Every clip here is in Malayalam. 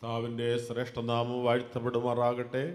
കർത്താവിൻ്റെ ശ്രേഷ്ഠനാമം വാഴ്ത്തപ്പെടുമാറാകട്ടെ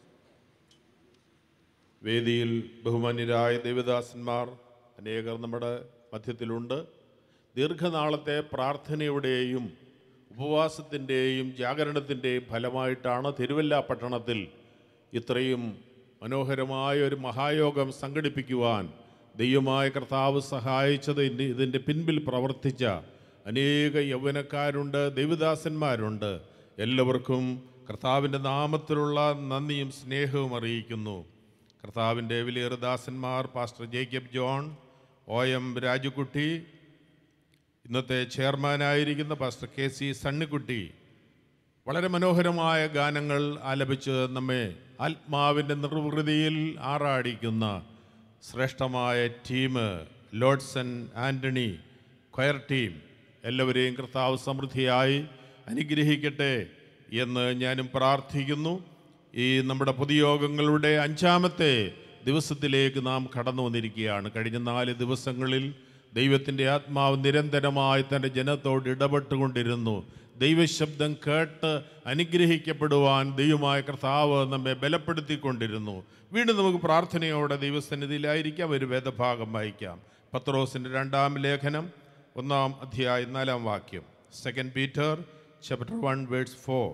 വേദിയിൽ ബഹുമാന്യരായ ദേവദാസന്മാർ അനേകർ നമ്മുടെ മധ്യത്തിലുണ്ട് ദീർഘനാളത്തെ പ്രാർത്ഥനയുടെയും ഉപവാസത്തിൻ്റെയും ജാഗരണത്തിൻ്റെയും ഫലമായിട്ടാണ് തിരുവല്ല പട്ടണത്തിൽ ഇത്രയും മനോഹരമായ ഒരു മഹായോഗം സംഘടിപ്പിക്കുവാൻ ദൈവമായ കർത്താവ് സഹായിച്ചത് ഇതിൻ്റെ- ഇതിൻ്റെ പിൻപിൽ പ്രവർത്തിച്ച അനേക യൗവനക്കാരുണ്ട് ദൈവദാസന്മാരുണ്ട് എല്ലാവർക്കും കർത്താവിൻ്റെ നാമത്തിലുള്ള നന്ദിയും സ്നേഹവും അറിയിക്കുന്നു കർത്താവിൻ്റെ വിലയേറെ ദാസന്മാർ pastor Jacob John O M Rajukutty ഇന്നത്തെ ചെയർമാനായിരിക്കുന്ന പാസ്റ്റർ കെ സി സണ്ണിക്കുട്ടി വളരെ മനോഹരമായ ഗാനങ്ങൾ ആലപിച്ച് നമ്മെ ആത്മാവിൻ്റെ നിർവൃതിയിൽ ആറാടിക്കുന്ന ശ്രേഷ്ഠമായ team Lordson Antony choir team എല്ലാവരെയും കർത്താവ് സമൃദ്ധിയായി അനുഗ്രഹിക്കട്ടെ എന്ന് ഞാനും പ്രാർത്ഥിക്കുന്നു ഈ നമ്മുടെ പൊതുയോഗങ്ങളുടെ അഞ്ചാമത്തെ ദിവസത്തിലേക്ക് നാം കടന്നു വന്നിരിക്കുകയാണ് കഴിഞ്ഞ നാല് ദിവസങ്ങളിൽ ദൈവത്തിൻ്റെ ആത്മാവ് നിരന്തരമായി തൻ്റെ ജനത്തോട് ഇടപെട്ടുകൊണ്ടിരുന്നു ദൈവശബ്ദം കേട്ട് അനുഗ്രഹിക്കപ്പെടുവാൻ ദൈവമായ കർത്താവ് നമ്മെ ബലപ്പെടുത്തിക്കൊണ്ടിരുന്നു വീണ്ടും നമുക്ക് പ്രാർത്ഥനയോടെ ദൈവസന്നിധിയിലായിരിക്കാം ഒരു വേദഭാഗം വായിക്കാം പത്രോസിൻ്റെ രണ്ടാം ലേഖനം ഒന്നാം അധ്യായം നാലാം വാക്യം second Peter chapter one verse four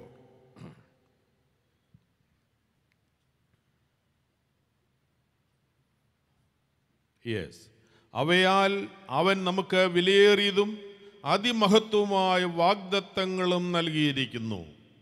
yes അവയാൽ അവൻ നമുക്ക് വിലയേറിയതും അതിമഹത്വമായ വാഗ്ദത്തങ്ങളും നൽകിയിരിക്കുന്നു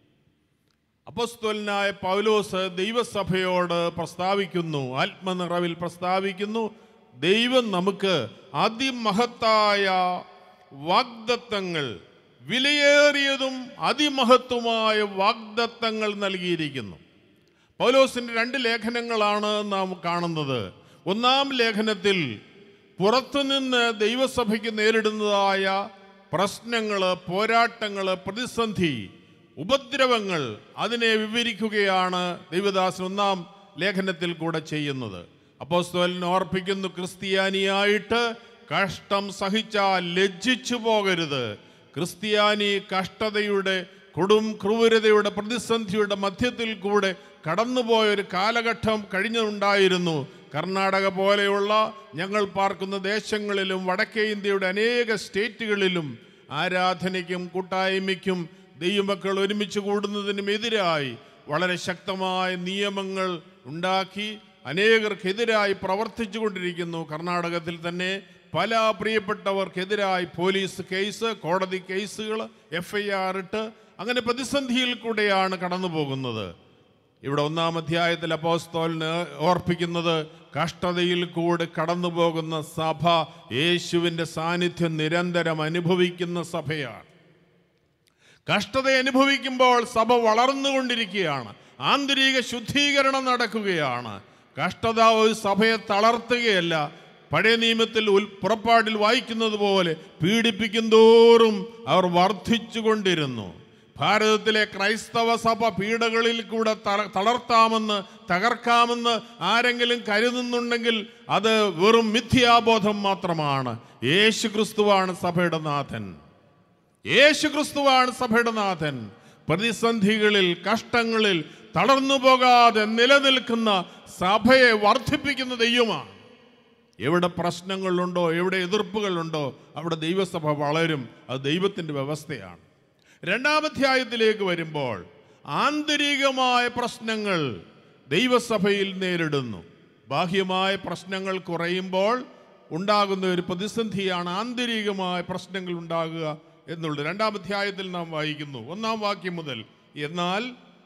അപ്പസ്തോലനായ പൗലോസ് ദൈവസഭയോട് പ്രസ്താവിക്കുന്നു ആത്മനിറവിൽ പ്രസ്താവിക്കുന്നു ദൈവം നമുക്ക് അതിമഹത്തായ വാഗ്ദത്തങ്ങൾ വിലയേറിയതും അതിമഹത്വമായ വാഗ്ദത്തങ്ങൾ നൽകിയിരിക്കുന്നു പൗലോസിന്റെ രണ്ട് ലേഖനങ്ങളാണ് നാം കാണുന്നത് ഒന്നാം ലേഖനത്തിൽ പുറത്തുനിന്ന് ദൈവസഭയ്ക്ക് നേരിടുന്നതായ പ്രശ്നങ്ങൾ പോരാട്ടങ്ങൾ പ്രതിസന്ധി ഉപദ്രവങ്ങൾ അതിനെ വിവരിക്കുകയാണ് ദൈവദാസൻ ഒന്നാം ലേഖനത്തിൽ കൂടെ ചെയ്യുന്നത് അപ്പോസ്തോലൻ ഓർപ്പിക്കുന്നു ക്രിസ്ത്യാനിയായിട്ട് കഷ്ടം സഹിച്ചാൽ ലജ്ജിച്ചു പോകരുത് ക്രിസ്ത്യാനി കഷ്ടതയുടെ കൊടും ക്രൂരതയുടെ പ്രതിസന്ധിയുടെ മധ്യത്തിൽ കൂടെ കടന്നുപോയ ഒരു കാലഘട്ടം കഴിഞ്ഞുണ്ടായിരുന്നു കർണാടക പോലെയുള്ള ഞങ്ങൾ പാർക്കുന്ന ദേശങ്ങളിലും വടക്കേ ഇന്ത്യയുടെ അനേക സ്റ്റേറ്റുകളിലും ആരാധനയ്ക്കും കൂട്ടായ്മയ്ക്കും ദൈവമക്കൾ ഒരുമിച്ച് കൂടുന്നതിനും എതിരായി വളരെ ശക്തമായ നിയമങ്ങൾ ഉണ്ടാക്കി അനേകർക്കെതിരായി പ്രവർത്തിച്ചു കൊണ്ടിരിക്കുന്നു കർണാടകത്തിൽ തന്നെ പല പ്രിയപ്പെട്ടവർക്കെതിരായി പോലീസ് കേസ് കോടതി കേസുകൾ എഫ് ഐ ആർ ഇട്ട് അങ്ങനെ പ്രതിസന്ധിയിൽ കൂടെയാണ് കടന്നു പോകുന്നത് ഇവിടെ ഒന്നാം അധ്യായത്തിൽ അപ്പോസ്തോലിന് ഓർപ്പിക്കുന്നത് കഷ്ടതയിൽ കൂടെ കടന്നു പോകുന്ന സഭ യേശുവിൻ്റെ സാന്നിധ്യം നിരന്തരം അനുഭവിക്കുന്ന സഭയാണ് കഷ്ടത അനുഭവിക്കുമ്പോൾ സഭ വളർന്നുകൊണ്ടിരിക്കുകയാണ് ആന്തരിക ശുദ്ധീകരണം നടക്കുകയാണ് കഷ്ടത ഒരു സഭയെ തളർത്തുകയല്ല പഴയ നിയമത്തിൽ ഉൽ പുറപ്പാടിൽ വായിക്കുന്നത് പോലെ പീഡിപ്പിക്കും തോറും അവർ വർദ്ധിച്ചുകൊണ്ടിരുന്നു ഭാരതത്തിലെ ക്രൈസ്തവ സഭ പീഡകളിൽ കൂടെ തള- തളർത്താമെന്ന് തകർക്കാമെന്ന് ആരെങ്കിലും കരുതുന്നുണ്ടെങ്കിൽ അത് വെറും മിഥ്യാബോധം മാത്രമാണ് യേശു ക്രിസ്തുവാണ് സഭയുടെ നാഥൻ യേശു ക്രിസ്തുവാണ് സഭയുടെ നാഥൻ പ്രതിസന്ധികളിൽ കഷ്ടങ്ങളിൽ തളർന്നു പോകാതെ നിലനിൽക്കുന്ന സഭയെ വർദ്ധിപ്പിക്കുന്ന ദൈവമാണ് എവിടെ പ്രശ്നങ്ങളുണ്ടോ എവിടെ എതിർപ്പുകളുണ്ടോ അവിടെ ദൈവസഭ വളരും അത് ദൈവത്തിൻ്റെ വ്യവസ്ഥയാണ് രണ്ടാമധ്യായത്തിലേക്ക് വരുമ്പോൾ ആന്തരികമായ പ്രശ്നങ്ങൾ ദൈവസഭയിൽ നേരിടുന്നു ബാഹ്യമായ പ്രശ്നങ്ങൾ കുറയുമ്പോൾ ഉണ്ടാകുന്ന ഒരു പ്രതിസന്ധിയാണ് ആന്തരികമായ പ്രശ്നങ്ങൾ ഉണ്ടാകുക എന്നുള്ളത് രണ്ടാം അധ്യായത്തിൽ നാം വായിക്കുന്നു ഒന്നാം വാക്യം മുതൽ എന്നാൽ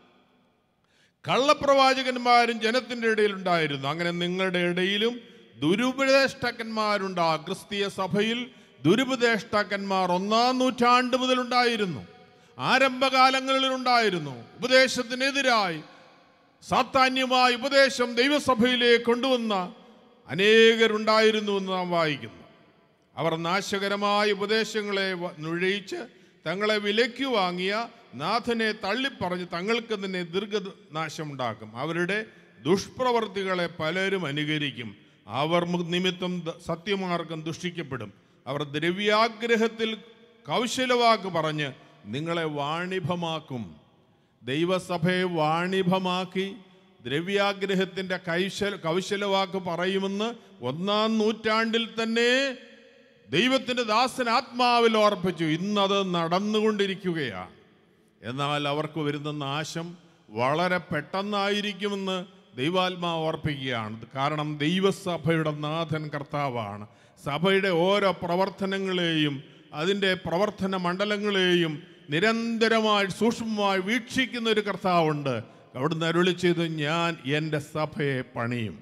കള്ളപ്രവാചകന്മാരും ജനത്തിൻ്റെ ഇടയിൽ ഉണ്ടായിരുന്നു അങ്ങനെ നിങ്ങളുടെ ഇടയിലും ദുരുപദേഷ്ടക്കന്മാരുണ്ട് ആ ക്രിസ്തീയ സഭയിൽ ദുരുപദേഷ്ടാക്കന്മാർ ഒന്നാം നൂറ്റാണ്ട് മുതൽ ഉണ്ടായിരുന്നു ആരംഭകാലങ്ങളിൽ ഉണ്ടായിരുന്നു ഉപദേശത്തിനെതിരായി സാത്താന്യമായ ഉപദേശം ദൈവസഭയിലേക്ക് കൊണ്ടുവന്ന അനേകരുണ്ടായിരുന്നു എന്ന് നാം വായിക്കുന്നു അവർ നാശകരമായ ഉപദേശങ്ങളെ വ- നുഴയിച്ച് തങ്ങളെ വിലയ്ക്ക് വാങ്ങിയ നാഥനെ തള്ളിപ്പറഞ്ഞ് തങ്ങൾക്ക് തന്നെ ദീർഘനാശമുണ്ടാക്കും അവരുടെ ദുഷ്പ്രവർത്തികളെ പലരും അനുകരിക്കും അവർ മു- നിമിത്തം ദ- സത്യമാർഗം ദുഷിക്കപ്പെടും അവർ ദ്രവ്യാഗ്രഹത്തിൽ കൗശലവാക്ക് പറഞ്ഞ് നിങ്ങളെ വാണിഭമാക്കും ദൈവസഭയെ വാണിഭമാക്കി ദ്രവ്യാഗ്രഹത്തിൻ്റെ കൈശല കൗശലവാക്ക് പറയുമെന്ന് ഒന്നാം നൂറ്റാണ്ടിൽ തന്നെ ദൈവത്തിൻ്റെ ദാസൻ ആത്മാവിൽ ഓർപ്പിച്ചു ഇന്നത് നടന്നുകൊണ്ടിരിക്കുകയാണ് എന്നാൽ അവർക്ക് വരുന്ന നാശം വളരെ പെട്ടെന്നായിരിക്കുമെന്ന് ദൈവാത്മാവ് ഓർപ്പിക്കുകയാണ് കാരണം ദൈവസഭയുടെ നാഥൻ കർത്താവാണ് സഭയുടെ ഓരോ പ്രവർത്തനങ്ങളെയും അതിൻ്റെ പ്രവർത്തന മണ്ഡലങ്ങളെയും നിരന്തരമായി സൂക്ഷ്മമായി വീക്ഷിക്കുന്ന ഒരു കർത്താവുണ്ട് അവിടുന്ന് അരുളി ചെയ്ത് ഞാൻ എൻ്റെ സഭയെ പണിയും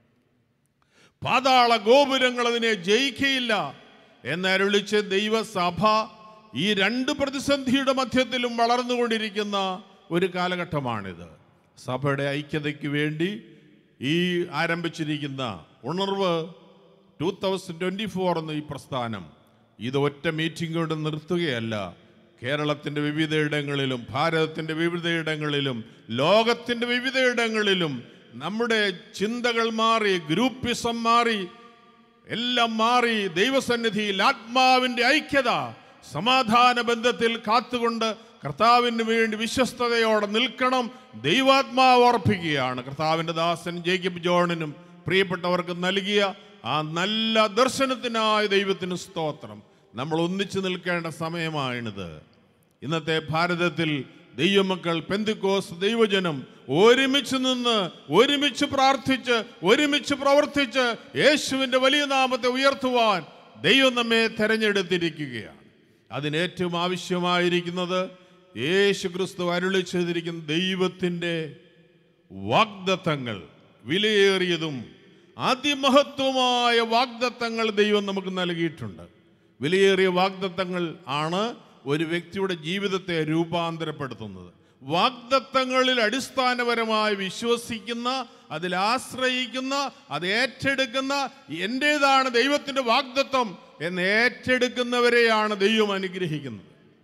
പാതാള ഗോപുരങ്ങൾ അതിനെ ജയിക്കയില്ല എന്നരുളിച്ച് ദൈവസഭ ഈ രണ്ട് പ്രതിസന്ധിയുടെ മധ്യത്തിലും വളർന്നുകൊണ്ടിരിക്കുന്ന ഒരു കാലഘട്ടമാണിത് സഭയുടെ ഐക്യതയ്ക്ക് വേണ്ടി ഈ ആരംഭിച്ചിരിക്കുന്ന ഉണർവ് ടൂ തൗസൻഡ് ട്വൻറ്റി ഫോർ എന്ന ഈ പ്രസ്ഥാനം ഇത് ഒറ്റ മീറ്റിംഗ് കൊണ്ട് നിർത്തുകയല്ല കേരളത്തിൻ്റെ വിവിധയിടങ്ങളിലും ഭാരതത്തിൻ്റെ വിവിധയിടങ്ങളിലും ലോകത്തിൻ്റെ വിവിധയിടങ്ങളിലും നമ്മുടെ ചിന്തകൾ മാറി ഗ്രൂപ്പിസം മാറി എല്ലാം മാറി ദൈവസന്നിധിയിൽ ആത്മാവിൻ്റെ ഐക്യത സമാധാന ബന്ധത്തിൽ കാത്തുകൊണ്ട് കർത്താവിന് വേണ്ടി വിശ്വസ്തയോടെ നിൽക്കണം ദൈവാത്മാവ് ഓർപ്പിക്കുകയാണ് കർത്താവിൻ്റെ ദാസൻ ജേക്കബ് ജോണിനും പ്രിയപ്പെട്ടവർക്ക് നൽകിയ ആ നല്ല ദർശനത്തിനായ ദൈവത്തിന് സ്തോത്രം നമ്മൾ ഒന്നിച്ചു നിൽക്കേണ്ട സമയമാണിത് ഇന്നത്തെ ഭാരതത്തിൽ ദൈവമക്കൾ പെന്തിക്കോസ് ദൈവജനം ഒരുമിച്ച് നിന്ന് ഒരുമിച്ച് പ്രാർത്ഥിച്ച് ഒരുമിച്ച് പ്രവർത്തിച്ച് യേശുവിൻ്റെ വലിയ നാമത്തെ ഉയർത്തുവാൻ ദൈവം നമ്മെ തെരഞ്ഞെടുത്തിരിക്കുകയാണ് അതിന് ഏറ്റവും ആവശ്യമായിരിക്കുന്നത് യേശു ക്രിസ്തു അരുളി ചെയ്തിരിക്കുന്ന ദൈവത്തിൻ്റെ വാഗ്ദത്തങ്ങൾ വിലയേറിയതും അതിമഹത്വമായ വാഗ്ദത്തങ്ങൾ ദൈവം നമുക്ക് നൽകിയിട്ടുണ്ട് വിലയേറിയ വാഗ്ദത്തങ്ങൾ ആണ് ഒരു വ്യക്തിയുടെ ജീവിതത്തെ രൂപാന്തരപ്പെടുത്തുന്നത് വാഗ്ദത്തങ്ങളിൽ അടിസ്ഥാനപരമായി വിശ്വസിക്കുന്ന അതിൽ ആശ്രയിക്കുന്ന അത് ഏറ്റെടുക്കുന്ന എൻ്റേതാണ് ദൈവത്തിൻ്റെ വാഗ്ദത്വം എന്ന് ഏറ്റെടുക്കുന്നവരെയാണ് ദൈവം അനുഗ്രഹിക്കുന്നത്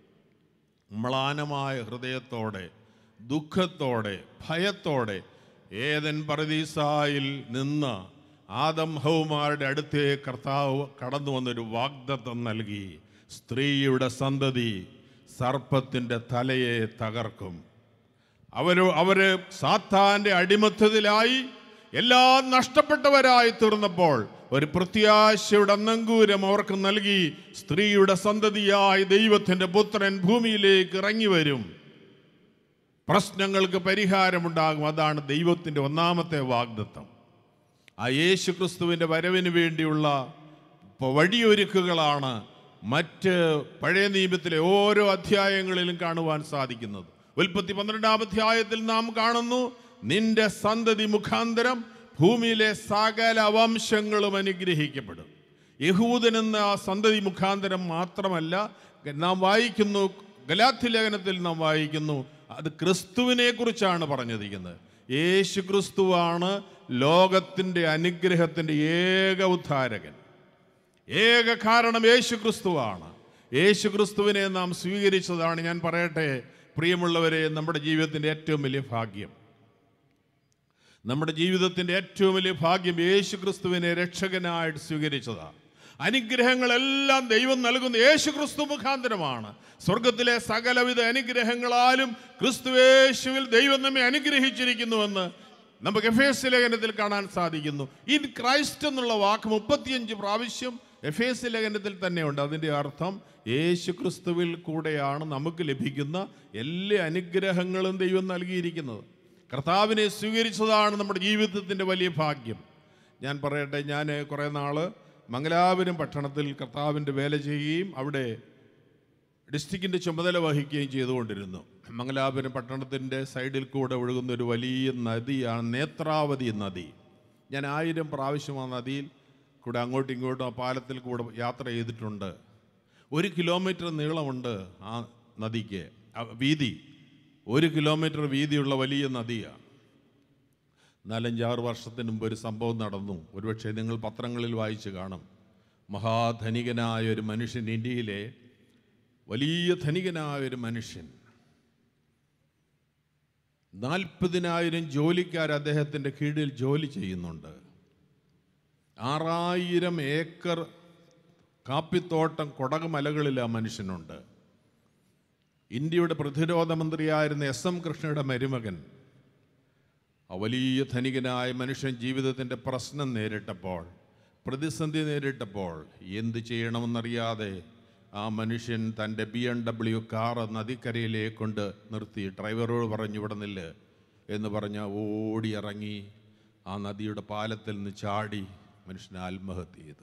മ്ലാനമായ ഹൃദയത്തോടെ ദുഃഖത്തോടെ ഭയത്തോടെ ഏതൻ പരദീസായിൽ നിന്ന് ആദം ഹൗമാരുടെ അടുത്തേ കർത്താവ് കടന്നു വന്നൊരു വാഗ്ദത്തം നൽകി സ്ത്രീയുടെ സന്തതി സർപ്പത്തിൻ്റെ തലയെ തകർക്കും അവര് അവര് സാത്താന്റെ അടിമത്തത്തിലായി എല്ലാം നഷ്ടപ്പെട്ടവരായി തീർന്നപ്പോൾ ഒരു പ്രത്യാശയുടെ അന്നങ്കൂരം അവർക്ക് നൽകി സ്ത്രീയുടെ സന്തതിയായി ദൈവത്തിന്റെ പുത്രൻ ഭൂമിയിലേക്ക് ഇറങ്ങി വരും പ്രശ്നങ്ങൾക്ക് പരിഹാരമുണ്ടാകും അതാണ് ദൈവത്തിൻ്റെ ഒന്നാമത്തെ വാഗ്ദത്തം ആ യേശു ക്രിസ്തുവിൻ്റെ വരവിന് വേണ്ടിയുള്ള പ- വഴിയൊരുക്കുകളാണ് മറ്റ് പഴയ നിയമത്തിലെ ഓരോ അധ്യായങ്ങളിലും കാണുവാൻ സാധിക്കുന്നത് ഉൽപ്പത്തി പന്ത്രണ്ടാം അധ്യായത്തിൽ നാം കാണുന്നു നിന്റെ സന്തതി മുഖാന്തരം ഭൂമിയിലെ സകല വംശങ്ങളും അനുഗ്രഹിക്കപ്പെടും യഹൂദൻ എന്ന ആ സന്തതി മുഖാന്തരം മാത്രമല്ല നാം വായിക്കുന്നു ഗലാത്തി ലേഖനത്തിൽ നാം വായിക്കുന്നു അത് ക്രിസ്തുവിനെ കുറിച്ചാണ് പറഞ്ഞിരിക്കുന്നത് യേശു ക്രിസ്തുവാണ് ലോകത്തിൻ്റെ അനുഗ്രഹത്തിൻ്റെ ഏക ഉദ്ധാരകൻ ഏക കാരണം യേശു ക്രിസ്തുവാണ് യേശു ക്രിസ്തുവിനെ നാം സ്വീകരിച്ചതാണ് ഞാൻ പറയട്ടെ പ്രിയമുള്ളവരെ നമ്മുടെ ജീവിതത്തിൻ്റെ ഏറ്റവും വലിയ ഭാഗ്യം നമ്മുടെ ജീവിതത്തിൻ്റെ ഏറ്റവും വലിയ ഭാഗ്യം യേശു ക്രിസ്തുവിനെ രക്ഷകനായിട്ട് സ്വീകരിച്ചതാണ് അനുഗ്രഹങ്ങളെല്ലാം ദൈവം നൽകുന്ന യേശു ക്രിസ്തു മുഖാന്തരമാണ് സ്വർഗത്തിലെ സകലവിധ അനുഗ്രഹങ്ങളാലും ക്രിസ്തുവേശുവിൽ ദൈവം നമ്മെ അനുഗ്രഹിച്ചിരിക്കുന്നുവെന്ന് നമുക്ക് എഫ് എസ് ലേഖനത്തിൽ കാണാൻ സാധിക്കുന്നു ഇൻ ക്രൈസ്റ്റ് എന്നുള്ള വാക്ക് മുപ്പത്തിയഞ്ച് പ്രാവശ്യം എഫ് എസ് ലേഖനത്തിൽ തന്നെയുണ്ട് അതിൻ്റെ അർത്ഥം യേശു ക്രിസ്തുവിൽ കൂടെയാണ് നമുക്ക് ലഭിക്കുന്ന എല്ലാ അനുഗ്രഹങ്ങളും ദൈവം നൽകിയിരിക്കുന്നത് കർത്താവിനെ സ്വീകരിച്ചതാണ് നമ്മുടെ ജീവിതത്തിൻ്റെ വലിയ ഭാഗ്യം ഞാൻ പറയട്ടെ ഞാൻ കുറേ നാൾ മംഗലാപുരം പട്ടണത്തിൽ കർത്താവിൻ്റെ വേല ചെയ്യുകയും അവിടെ ഡിസ്ട്രിക്റ്റിൻ്റെ ചുമതല വഹിക്കുകയും ചെയ്തുകൊണ്ടിരുന്നു മംഗലാപുരം പട്ടണത്തിൻ്റെ സൈഡിൽ കൂടെ ഒഴുകുന്ന ഒരു വലിയ നദിയാണ് നേത്രാവതി നദി ഞാൻ ആയിരം പ്രാവശ്യം ആ നദിയിൽ കൂടെ അങ്ങോട്ടും ഇങ്ങോട്ടും ആ പാലത്തിൽ കൂടെ യാത്ര ചെയ്തിട്ടുണ്ട് ഒരു കിലോമീറ്റർ നീളമുണ്ട് ആ നദിക്ക് ആ വീതി ഒരു കിലോമീറ്റർ വീതിയുള്ള വലിയ നദിയാണ് നാലഞ്ചാറ് വർഷത്തിന് മുമ്പ് ഒരു സംഭവം നടന്നു ഒരുപക്ഷെ നിങ്ങൾ പത്രങ്ങളിൽ വായിച്ച് കാണും മഹാധനികനായ ഒരു മനുഷ്യൻ ഇന്ത്യയിലെ വലിയ ധനികനായ ഒരു മനുഷ്യൻ നാൽപ്പതിനായിരം ജോലിക്കാർ അദ്ദേഹത്തിൻ്റെ കീഴിൽ ജോലി ചെയ്യുന്നുണ്ട് ആറായിരം ഏക്കർ കാപ്പിത്തോട്ടം കൊടകമലകളിൽ ആ മനുഷ്യനുണ്ട് ഇന്ത്യയുടെ പ്രതിരോധ മന്ത്രിയായിരുന്ന എസ് എം കൃഷ്ണയുടെ മരുമകൻ ആ വലിയ ധനികനായ മനുഷ്യൻ ജീവിതത്തിൻ്റെ പ്രശ്നം നേരിട്ടപ്പോൾ പ്രതിസന്ധി നേരിട്ടപ്പോൾ എന്ത് ചെയ്യണമെന്നറിയാതെ ആ മനുഷ്യൻ തൻ്റെ ബി എം ഡബ്ല്യു കാർ നദിക്കരയിലേക്ക് കൊണ്ട് നിർത്തി ഡ്രൈവറോട് പറഞ്ഞു ഇവിടെ നില്ല് എന്ന് പറഞ്ഞ് ഓടി ഇറങ്ങി ആ നദിയുടെ പാലത്തിൽ നിന്ന് ചാടി മനുഷ്യൻ ആത്മഹത്യ ചെയ്തു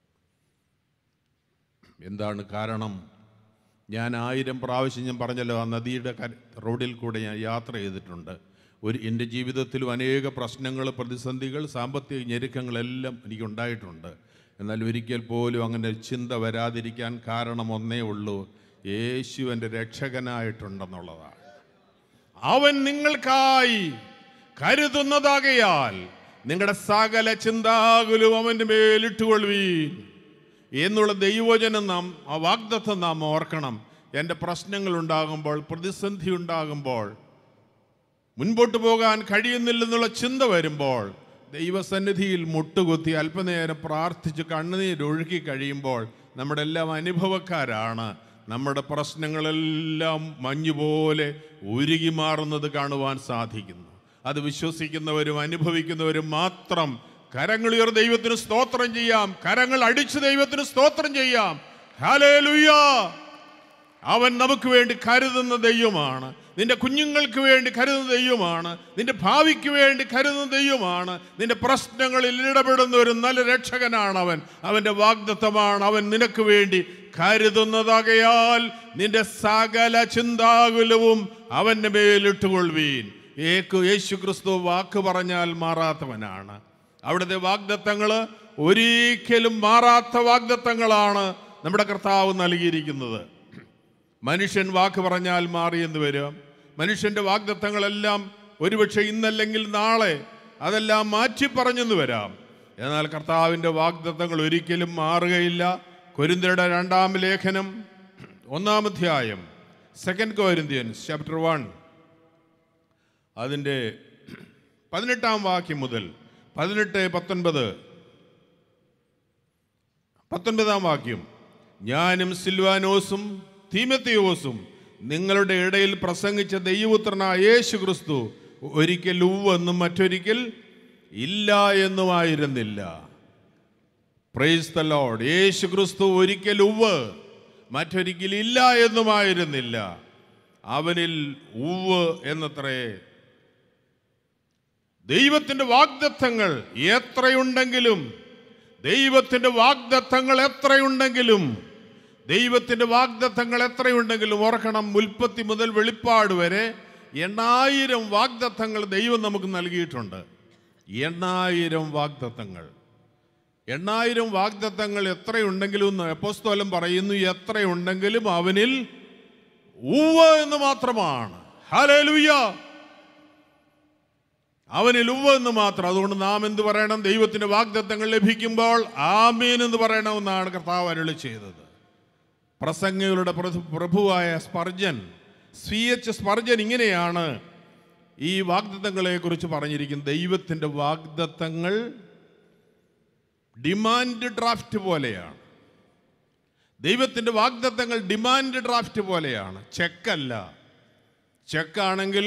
എന്താണ് കാരണം ഞാൻ ആയിരം പ്രാവശ്യം ഞാൻ പറഞ്ഞല്ലോ ആ നദിയുടെ കര റോഡിൽ കൂടെ ഞാൻ യാത്ര ചെയ്തിട്ടുണ്ട് ഒരു എൻ്റെ ജീവിതത്തിലും അനേക പ്രശ്നങ്ങൾ പ്രതിസന്ധികൾ സാമ്പത്തിക ഞെരുക്കങ്ങളെല്ലാം എനിക്കുണ്ടായിട്ടുണ്ട് എന്നാൽ ഒരിക്കൽ പോലും അങ്ങനെ ഒരു ചിന്ത വരാതിരിക്കാൻ കാരണം ഒന്നേ ഉള്ളൂ യേശു എൻ്റെ രക്ഷകനായിട്ടുണ്ടെന്നുള്ളതാണ് അവൻ നിങ്ങൾക്കായി കരുതുന്നതാകയാൽ നിങ്ങളുടെ സകല ചിന്താകുലും അവൻ്റെ മേലിട്ടുകൊള്ളുവീൻ എന്നുള്ള ദൈവജനം നാം ആ വാഗ്ദത്വം നാം ഓർക്കണം എൻ്റെ പ്രശ്നങ്ങൾ ഉണ്ടാകുമ്പോൾ പ്രതിസന്ധി ഉണ്ടാകുമ്പോൾ മുൻപോട്ട് പോകാൻ കഴിയുന്നില്ലെന്നുള്ള ചിന്ത വരുമ്പോൾ ദൈവസന്നിധിയിൽ മുട്ടുകുത്തി അല്പനേരം പ്രാർത്ഥിച്ച് കണ്ണുനീരൊഴുക്കി കഴിയുമ്പോൾ നമ്മുടെ എല്ലാം അനുഭവക്കാരാണ് നമ്മുടെ പ്രശ്നങ്ങളെല്ലാം മഞ്ഞുപോലെ ഉരുകി മാറുന്നത് കാണുവാൻ സാധിക്കുന്നു അത് വിശ്വസിക്കുന്നവരും അനുഭവിക്കുന്നവരും മാത്രം കരങ്ങളുയർ ദൈവത്തിന് സ്തോത്രം ചെയ്യാം കരങ്ങൾ അടിച്ച് ദൈവത്തിന് സ്തോത്രം ചെയ്യാം ഹല്ലേലൂയാ അവൻ നമുക്ക് വേണ്ടി കരുതുന്ന ദൈവമാണ് നിന്റെ കുഞ്ഞുങ്ങൾക്ക് വേണ്ടി കരുതുന്ന ദൈവമാണ് നിന്റെ ഭാവിക്ക് വേണ്ടി കരുതുന്ന ദൈവമാണ് നിന്റെ പ്രശ്നങ്ങളിൽ ഇടപെടുന്ന ഒരു നല്ല രക്ഷകനാണ് അവൻ അവന്റെ വാഗ്ദത്തമാണ് അവൻ നിനക്ക് വേണ്ടി കരുതുന്നതാകയാൽ നിന്റെ സകല ചിന്താകുലവും അവന്റെ മേലിട്ടുകൊള്ളുവീൻ ഏക്ക് യേശു ക്രിസ്തു വാക്ക് പറഞ്ഞാൽ മാറാത്തവനാണ് അവിടുത്തെ വാഗ്ദത്തങ്ങൾ ഒരിക്കലും മാറാത്ത വാഗ്ദത്തങ്ങളാണ് നമ്മുടെ കർത്താവ് നൽകിയിരിക്കുന്നത് മനുഷ്യൻ വാക്ക് പറഞ്ഞാൽ മാറിയെന്ന് വരും മനുഷ്യന്റെ വാഗ്ദത്തങ്ങളെല്ലാം ഒരുപക്ഷെ ഇന്നല്ലെങ്കിൽ നാളെ അതെല്ലാം മാറ്റി പറഞ്ഞെന്ന് വരാം എന്നാൽ കർത്താവിൻ്റെ വാഗ്ദത്തങ്ങൾ ഒരിക്കലും മാറുകയില്ല കൊരിന്ത്യരുടെ രണ്ടാം ലേഖനം ഒന്നാം അധ്യായം സെക്കൻഡ് കോരിന്ത്യൻസ് ചാപ്റ്റർ വൺ അതിൻ്റെ പതിനെട്ടാം വാക്യം മുതൽ പതിനെട്ട് പത്തൊൻപത് പത്തൊൻപതാം വാക്യം ഞാനും സിൽവാനോസും തീമത്തിയോസും നിങ്ങളുടെ ഇടയിൽ പ്രസംഗിച്ച ദൈവപുത്രനായ യേശു ക്രിസ്തു ഒരിക്കൽ ഉവെന്നും മറ്റൊരിക്കൽ ഇല്ല എന്നുമായിരുന്നില്ല പ്രൈസ് ദ ലോർഡ് യേശു ക്രിസ്തു ഒരിക്കൽ ഉവ് മറ്റൊരിക്കൽ ഇല്ല എന്നുമായിരുന്നില്ല അവനിൽ ഉവ് എന്നത്രേ ദൈവത്തിന്റെ വാഗ്ദത്തങ്ങൾ എത്രയുണ്ടെങ്കിലും ദൈവത്തിന്റെ വാഗ്ദത്തങ്ങൾ എത്രയുണ്ടെങ്കിലും ദൈവത്തിന്റെ വാഗ്ദത്തങ്ങൾ എത്രയുണ്ടെങ്കിലും ഓർക്കണം ഉൽപ്പത്തി മുതൽ വെളിപ്പാട് വരെ എണ്ണായിരം വാഗ്ദത്തങ്ങൾ ദൈവം നമുക്ക് നൽകിയിട്ടുണ്ട് എണ്ണായിരം വാഗ്ദത്തങ്ങൾ എണ്ണായിരം വാഗ്ദത്തങ്ങൾ എത്രയുണ്ടെങ്കിലും എന്ന് അപ്പോസ്തലൻ പറയുന്നു എത്രയുണ്ടെങ്കിലും അവനിൽ ഉവ്വ് എന്ന് മാത്രമാണ് ഹല്ലേലൂയ അവനിൽ ഉവ്വ് എന്ന് മാത്രം അതുകൊണ്ട് നാം എന്ത് പറയണം ദൈവത്തിന്റെ വാഗ്ദത്തങ്ങൾ ലഭിക്കുമ്പോൾ ആമീൻ എന്ന് പറയണമെന്നാണ് കർത്താവ് അരുളി ചെയ്തത് പ്രസംഗങ്ങളുടെ പ്രഭു- പ്രഭുവായ സ്പർജൻ സി എച്ച് സ്പർജൻ ഇങ്ങനെയാണ് ഈ വാഗ്ദത്തങ്ങളെ കുറിച്ച് പറഞ്ഞിരിക്കുന്നത് ദൈവത്തിന്റെ വാഗ്ദത്തങ്ങൾ ഡിമാൻഡ് ഡ്രാഫ്റ്റ് പോലെയാണ് ദൈവത്തിന്റെ വാഗ്ദത്തങ്ങൾ ഡിമാൻഡ് ഡ്രാഫ്റ്റ് പോലെയാണ് ചെക്കല്ല ചെക്കാണെങ്കിൽ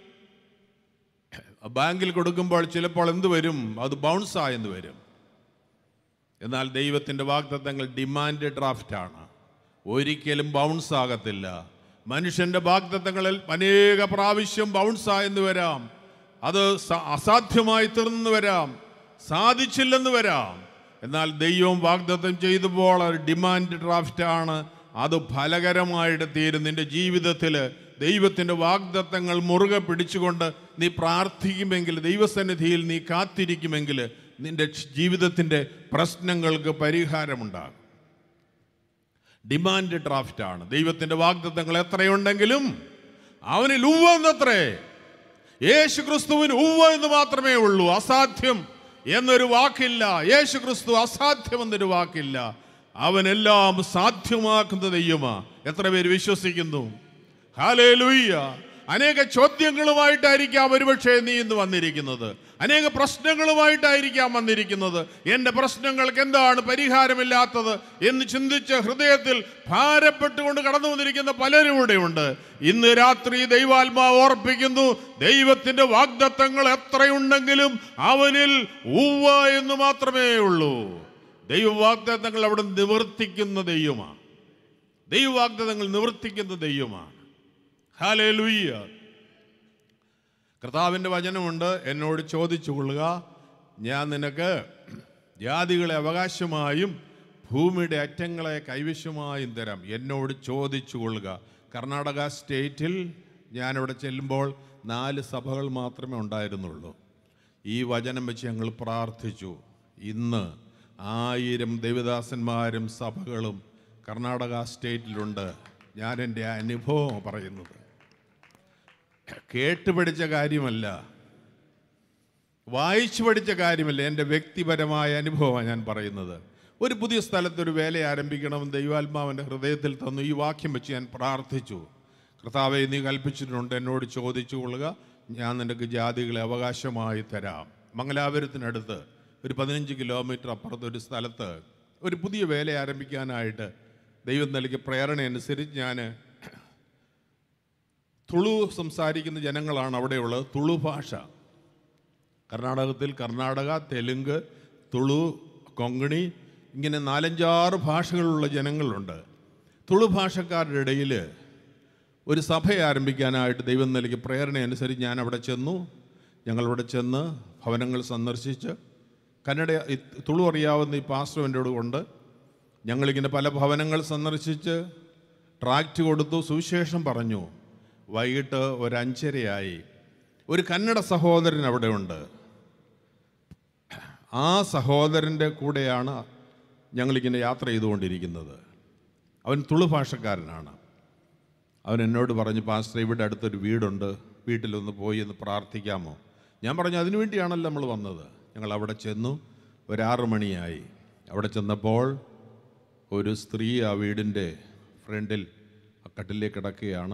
ബാങ്കിൽ കൊടുക്കുമ്പോൾ ചിലപ്പോൾ എന്ത് വരും അത് ബൗൺസ് ആയെന്ന് വരും എന്നാൽ ദൈവത്തിൻ്റെ വാഗ്ദത്തങ്ങൾ ഡിമാൻഡ് ഡ്രാഫ്റ്റ് ആണ് ഒരിക്കലും ബൗൺസ് ആകത്തില്ല മനുഷ്യന്റെ വാഗ്ദത്തങ്ങളിൽ അനേക പ്രാവശ്യം ബൗൺസ് ആയെന്ന് വരാം അത് സ- അസാധ്യമായി തീർന്നു വരാം സാധിച്ചില്ലെന്ന് വരാം എന്നാൽ ദൈവം വാഗ്ദത്തം ചെയ്തപ്പോൾ അത് ഡിമാൻഡ് ഡ്രാഫ്റ്റ് ആണ് അത് ഫലകരമായിട്ട് തീരും നിന്റെ ജീവിതത്തിൽ ദൈവത്തിൻ്റെ വാഗ്ദത്തങ്ങൾ മുറുകെ പിടിച്ചുകൊണ്ട് നീ പ്രാർത്ഥിക്കുമെങ്കിൽ ദൈവസന്നിധിയിൽ നീ കാത്തിരിക്കുമെങ്കിൽ നിന്റെ ജീവിതത്തിൻ്റെ പ്രശ്നങ്ങൾക്ക് പരിഹാരമുണ്ടാകും ഡിമാൻഡ് ഡ്രാഫ്റ്റ് ആണ് ദൈവത്തിൻ്റെ വാഗ്ദത്തങ്ങൾ എത്രയുണ്ടെങ്കിലും അവനിൽ ഉവ്വ എന്നത്രേ യേശു ക്രിസ്തുവിന് ഉവ്വ എന്ന് മാത്രമേ ഉള്ളൂ അസാധ്യം എന്നൊരു വാക്കില്ല യേശു ക്രിസ്തു അസാധ്യം എന്നൊരു വാക്കില്ല അവനെല്ലാം സാധ്യമാക്കുന്ന ദൈവമാ എത്ര പേര് വിശ്വസിക്കുന്നു ഹാലേലൂയ്യ അനേക ചോദ്യങ്ങളുമായിട്ടായിരിക്കാം ഒരുപക്ഷെ നീ ഇന്ന് വന്നിരിക്കുന്നത് അനേക പ്രശ്നങ്ങളുമായിട്ടായിരിക്കാം വന്നിരിക്കുന്നത് എൻ്റെ പ്രശ്നങ്ങൾക്ക് എന്താണ് പരിഹാരമില്ലാത്തത് എന്ന് ചിന്തിച്ച് ഹൃദയത്തിൽ ഭാരപ്പെട്ടുകൊണ്ട് കടന്നു വന്നിരിക്കുന്ന പലരും ഇവിടെയുണ്ട് ഇന്ന് രാത്രി ദൈവാത്മാവ് ഓർപ്പിക്കുന്നു ദൈവത്തിൻ്റെ വാഗ്ദത്തങ്ങൾ എത്രയുണ്ടെങ്കിലും അവനിൽ ഉവ്വ എന്ന് മാത്രമേ ഉള്ളൂ ദൈവവാഗ്ദത്തങ്ങൾ അവിടെ നിവർത്തിക്കുന്ന ദൈവമാണ് ദൈവവാഗ്ദത്തങ്ങൾ നിവർത്തിക്കുന്ന ദൈവമാണ് ഹാലേലൂയ്യ കർത്താവിൻ്റെ വചനമുണ്ട് എന്നോട് ചോദിച്ചു കൊള്ളുക ഞാൻ നിനക്ക് ജാതികളെ അവകാശമായും ഭൂമിയുടെ അറ്റങ്ങളെ കൈവശമായും തരാം എന്നോട് ചോദിച്ചു കൊള്ളുക കർണാടക സ്റ്റേറ്റിൽ ഞാനിവിടെ ചെല്ലുമ്പോൾ നാല് സഭകൾ മാത്രമേ ഉണ്ടായിരുന്നുള്ളൂ ഈ വചനം വെച്ച് ഞങ്ങൾ പ്രാർത്ഥിച്ചു ഇന്ന് ആയിരം ദേവദാസന്മാരും സഭകളും കർണാടക സ്റ്റേറ്റിലുണ്ട് ഞാൻ എൻ്റെ അനുഭവം പറയുന്നത് കേട്ട് പഠിച്ച കാര്യമല്ല വായിച്ചു പഠിച്ച കാര്യമല്ല എൻ്റെ വ്യക്തിപരമായ അനുഭവമാണ് ഞാൻ പറയുന്നത് ഒരു പുതിയ സ്ഥലത്ത് ഒരു വേല ആരംഭിക്കണമെന്ന് ദൈവാത്മാവിൻ്റെ ഹൃദയത്തിൽ തന്നു ഈ വാക്യം വെച്ച് ഞാൻ പ്രാർത്ഥിച്ചു കർത്താവെ നീ കൽപ്പിച്ചിട്ടുണ്ട് എന്നോട് ചോദിച്ചു കൊള്ളുക ഞാൻ നിനക്ക് ജാതികളെ അവകാശമായി തരാം മംഗലാപുരത്തിനടുത്ത് ഒരു പതിനഞ്ച് കിലോമീറ്റർ അപ്പുറത്ത് ഒരു സ്ഥലത്ത് ഒരു പുതിയ വേല ആരംഭിക്കാനായിട്ട് ദൈവം നൽകിയ പ്രേരണ അനുസരിച്ച് ഞാൻ തുളു സംസാരിക്കുന്ന ജനങ്ങളാണ് അവിടെയുള്ളത് തുളു ഭാഷ കർണാടകത്തിൽ കർണാടക തെലുങ്ക് തുളു കൊങ്കണി ഇങ്ങനെ നാലഞ്ചാറ് ഭാഷകളുള്ള ജനങ്ങളുണ്ട് തുളു ഭാഷക്കാരുടെ ഇടയിൽ ഒരു സഭ ആരംഭിക്കാനായിട്ട് ദൈവം നൽകിയ പ്രേരണ അനുസരിച്ച് ഞാൻ അവിടെ ചെന്നു ഞങ്ങളവിടെ ചെന്ന് ഭവനങ്ങൾ സന്ദർശിച്ച് കന്നഡ ഈ തുളു അറിയാവുന്ന ഈ പാസ്റ്റർ എൻ്റെ കൂടെ ഉണ്ട് ഞങ്ങളിങ്ങനെ പല ഭവനങ്ങൾ സന്ദർശിച്ച് ട്രാക്റ്റ് കൊടുത്തു സുവിശേഷം പറഞ്ഞു വൈകിട്ട് ഒരു അഞ്ചരയായി ഒരു കന്നഡ സഹോദരൻ അവിടെ ഉണ്ട് ആ സഹോദരൻ്റെ കൂടെയാണ് ഞങ്ങളിങ്ങനെ യാത്ര ചെയ്തുകൊണ്ടിരിക്കുന്നത് അവൻ തുളു ഭാഷക്കാരനാണ് അവൻ എന്നോട് പറഞ്ഞു പാസ്റ്റർ ഇവിടെ അടുത്തൊരു വീടുണ്ട് വീട്ടിലൊന്ന് പോയി എന്ന് പ്രാർത്ഥിക്കാമോ ഞാൻ പറഞ്ഞു അതിനു വേണ്ടിയാണല്ലോ നമ്മൾ വന്നത് ഞങ്ങൾ അവിടെ ചെന്നു ഒരാറ് മണിയായി അവിടെ ചെന്നപ്പോൾ ഒരു സ്ത്രീ ആ വീടിൻ്റെ ഫ്രണ്ടിൽ ആ കട്ടിലേക്ക് കിടക്കുകയാണ്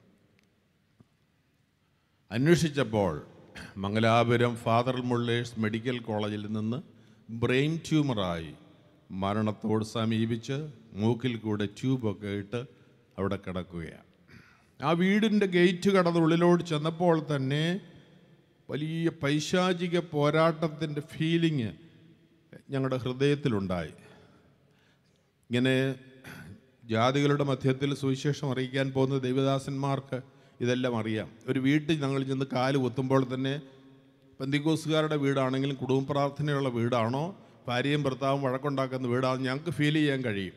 അന്വേഷിച്ചപ്പോൾ മംഗലാപുരം ഫാദർ മുള്ളേഴ്സ് മെഡിക്കൽ കോളേജിൽ നിന്ന് ബ്രെയിൻ ട്യൂമറായി മരണത്തോട് സമീപിച്ച് മൂക്കിൽ കൂടെ ട്യൂബൊക്കെ ഇട്ട് അവിടെ കിടക്കുകയാണ് ആ വീടിൻ്റെ ഗേറ്റ് കടന്ന് ഉള്ളിലോട്ട് ചെന്നപ്പോൾ തന്നെ വലിയ പൈശാചിക പോരാട്ടത്തിൻ്റെ ഫീലിങ് ഞങ്ങളുടെ ഹൃദയത്തിലുണ്ടായി ഇങ്ങനെ ജാതികളുടെ മധ്യത്തിൽ സുവിശേഷം അറിയിക്കാൻ പോകുന്ന ദൈവദാസന്മാർക്ക് ഇതെല്ലാം അറിയാം ഒരു വീട്ടിൽ ഞങ്ങൾ ചെന്ന് കാല് കുത്തുമ്പോൾ തന്നെ പന്തിക്കോസുകാരുടെ വീടാണെങ്കിലും കുടുംബ പ്രാർത്ഥനയുള്ള വീടാണോ ഭാര്യയും ഭർത്താവും വഴക്കുണ്ടാക്കുന്ന വീടാണോ ഞങ്ങൾക്ക് ഫീൽ ചെയ്യാൻ കഴിയും